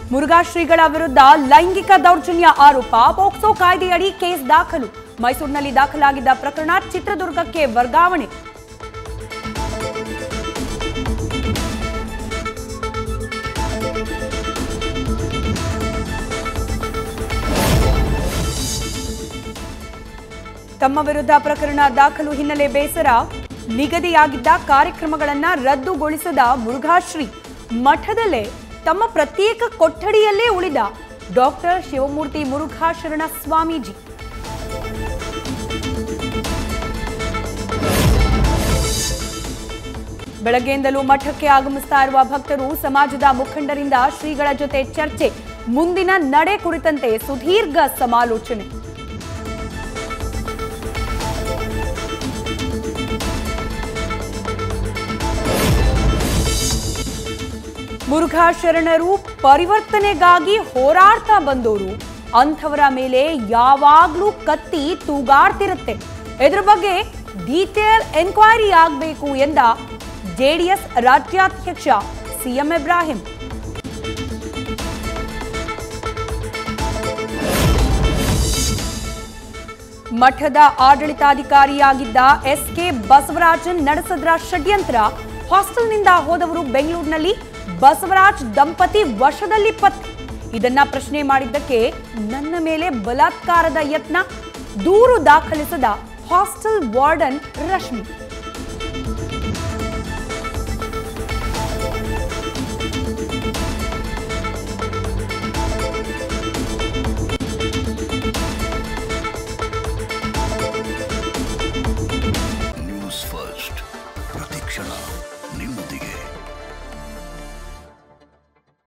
ಮುರುಘಾ ಶ್ರೀಗಳ ವಿರುದ್ಧ ಲೈಂಗಿಕ ದೌರ್ಜನ್ಯ ಆರೋಪ ಪೋಕ್ಸೋ ಕಾಯ್ದೆಯಡಿ ಕೇಸ್ ದಾಖಲು ಮೈಸೂರಿನಲ್ಲಿ ದಾಖಲಾಗಿದ್ದ ಪ್ರಕರಣ ಚಿತ್ರದುರ್ಗಕ್ಕೆ ವರ್ಗಾವಣೆ ತಮ್ಮ ವಿರುದ್ಧ ಪ್ರಕರಣ ದಾಖಲು ಹಿನ್ನೆಲೆ ಬೇಸರ ನಿಗದಿಯಾಗಿದ್ದ ಕಾರ್ಯಕ್ರಮಗಳನ್ನ ರದ್ದುಗೊಳಿಸದ ಮುರುಘಾಶ್ರೀ ಮಠದಲ್ಲೇ ತಮ್ಮ ಪ್ರತ್ಯೇಕ ಕೊಠಡಿಯಲ್ಲೇ ಉಳಿದ ಡಾಕ್ಟರ್ ಶಿವಮೂರ್ತಿ ಮುರುಘಾ ಶರಣ ಸ್ವಾಮೀಜಿ ಬೆಳಗ್ಗೆಯಿಂದಲೂ ಮಠಕ್ಕೆ ಆಗಮಿಸ್ತಾ ಇರುವ ಭಕ್ತರು ಸಮಾಜದ ಮುಖಂಡರಿಂದ ಶ್ರೀಗಳ ಜೊತೆ ಚರ್ಚೆ ಮುಂದಿನ ನಡೆ ಕುರಿತಂತೆ ಸುದೀರ್ಘ ಸಮಾಲೋಚನೆ ಮುರುಘಾ ಶರಣರು ಪರಿವರ್ತನೆಗಾಗಿ ಹೋರಾಡ್ತಾ ಬಂದವರು ಅಂಥವರ ಮೇಲೆ ಯಾವಾಗ್ಲೂ ಕತ್ತಿ ತೂಗಾಡ್ತಿರುತ್ತೆ ಇದ್ರ ಬಗ್ಗೆ ಡೀಟೇಲ್ ಎನ್ಕ್ವೈರಿ ಆಗಬೇಕು ಎಂದ ಜೆಡಿಎಸ್ ರಾಜ್ಯಾಧ್ಯಕ್ಷ ಸಿಎಂ ಇಬ್ರಾಹಿಂ ಮಠದ ಆಡಳಿತಾಧಿಕಾರಿಯಾಗಿದ್ದ ಎಸ್ ಕೆ ಬಸವರಾಜನ್ ನಡೆಸದ್ರ ಷಡ್ಯಂತ್ರ ಹಾಸ್ಟೆಲ್ನಿಂದ ಹೋದವರು ಬೆಂಗಳೂರಿನಲ್ಲಿ ಬಸವರಾಜ್ ದಂಪತಿ ವಶದಲ್ಲಿ ಪತ್ತೆ ಇದನ್ನ ಪ್ರಶ್ನೆ ಮಾಡಿದ್ದಕ್ಕೆ ನನ್ನ ಮೇಲೆ ಬಲಾತ್ಕಾರದ ಯತ್ನ ದೂರು ದಾಖಲಿಸದ ಹಾಸ್ಟೆಲ್ ವಾರ್ಡನ್ ರಶ್ಮಿ